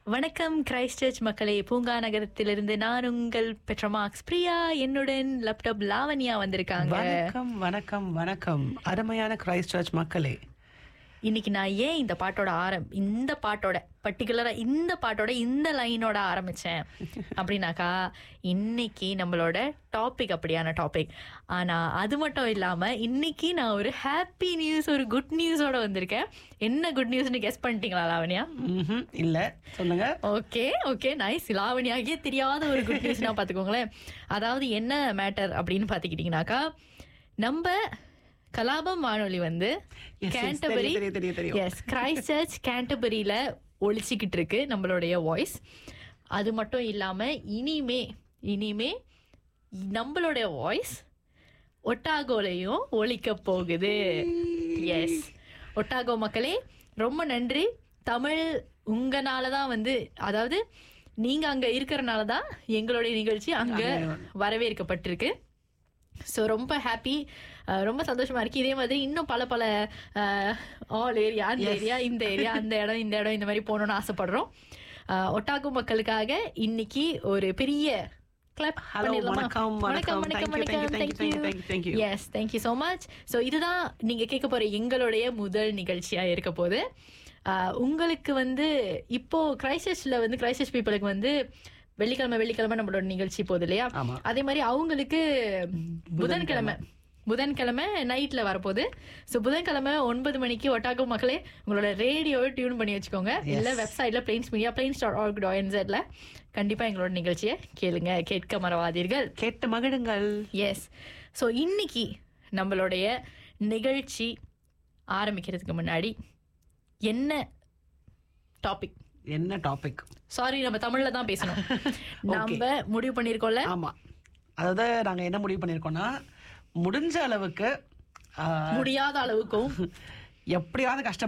வணக்கம் Christ search மக்களே பூங்கா நகரத்திலிருந்து நான் உங்கள் பெட்ரமாக்ஸ் பிரியா என்னுடன் லேப்டாப் லாவண்யா வந்திருக்காங்க வணக்கம் வணக்கம் வணக்கம் அருமையான கிரைஸ்ட் சர்ச் மக்களே இன்னைக்கு நான் ஏன் இந்த பாட்டோட ஆரம் இந்த பாட்டோட பர்டிகுலரா இந்த பாட்டோட இந்த லைனோட ஆரம்பிச்சேன் அப்படின்னாக்கா இன்னைக்கு நம்மளோட டாபிக் அப்படியான டாபிக் ஆனா அது மட்டும் இல்லாம இன்னைக்கு நான் ஒரு ஹாப்பி நியூஸ் ஒரு குட் நியூஸோட வந்திருக்கேன் என்ன குட் நியூஸ்னு கெஸ் பண்ணிட்டீங்களா லாவண்யா ம்ஹும், இல்ல சொல்லுங்க ஓகே ஓகே நைஸ் லாவணியாகவே தெரியாத ஒரு குட் நியூஸ்னா பாத்துக்கோங்களேன் அதாவது என்ன மேட்டர் அப்படின்னு பாத்துக்கிட்டீங்கன்னாக்கா நம்ம கலாபம் வானொலி வந்து Yes, yes, கேண்டபரி தெரியும், தெரியும், தெரியும். எஸ் கிரைஸ்ட் சர்ச் கேண்டபரியில ஒழிச்சிக்கிட்டு இருக்கு நம்மளுடைய வாய்ஸ் அது மட்டும் இல்லாம இனிமே இனிமே நம்மளுடைய வாய்ஸ் ஒட்டாகோலையும் ஒழிக்க போகுது எஸ் ஒட்டாகோ மக்களே ரொம்ப நன்றி தமிழ் உங்கனால தான் வந்து அதாவது நீங்க அங்க இருக்கிறனால தான் எங்களுடைய நிகழ்ச்சி அங்க வரவேற்கப்பட்டிருக்கு ஸோ ரொம்ப ஹாப்பி ரொம்ப சந்தோஷமா இருக்கு இதே மாதிரி இன்னும் பல பல ஆல் ஏரியா அந்த ஏரியா இந்த ஏரியா அந்த இடம் இந்த இடம் இந்த மாதிரி போகணும்னு ஆசைப்படுறோம் அஹ், ஒட்டாகோ மக்களுக்காக இன்னைக்கு ஒரு பெரிய கிளப் Hello, வணக்கம், வணக்கம். Thank you, thank you, thank you, thank you, thank you, thank you. Yes thank you so much so இதுதான் நீங்க கேட்க போற எங்களுடைய முதல் நிகழ்ச்சியா இருக்க போது ஆஹ் உங்களுக்கு வந்து இப்போ கிரைசஸ்ல வந்து கிரைசஸ் பீப்புளுக்கு வந்து வெள்ளிக்கிழமை வெள்ளிக்கிழமை நம்மளோட நிகழ்ச்சி போகுது இல்லையா ஆமா. அதே மாதிரி அவங்களுக்கு புதன்கிழமை புதன்கிழமை நைட்ல வரப்போகுது ஸோ புதன்கிழமை ஒன்பது மணிக்கு ஒட்டாகோ மக்களே உங்களோட ரேடியோவை டியூன் பண்ணி வச்சுக்கோங்க இல்ல வெப்சைட்ல plains media plains dot org dot கண்டிப்பா எங்களோட நிகழ்ச்சியை கேளுங்க கேட்க மறவாதீர்கள் கேட்டு மகிழுங்கள் எஸ் ஸோ இன்னைக்கு நம்மளுடைய நிகழ்ச்சி ஆரம்பிக்கிறதுக்கு முன்னாடி என்ன டாபிக் என்ன டாபிக் சாரி நம்ம தமிழ்ல தான் பேசணும் நம்ம முடிவு பண்ணிருக்கோம்ல ஆமா அதாவது நாங்க என்ன முடிவு பண்ணிருக்கோம்னா முடிஞ்ச அளவுக்கு ஆ, முடியாத அளவுக்கும் எப்படியாவது கஷ்டம்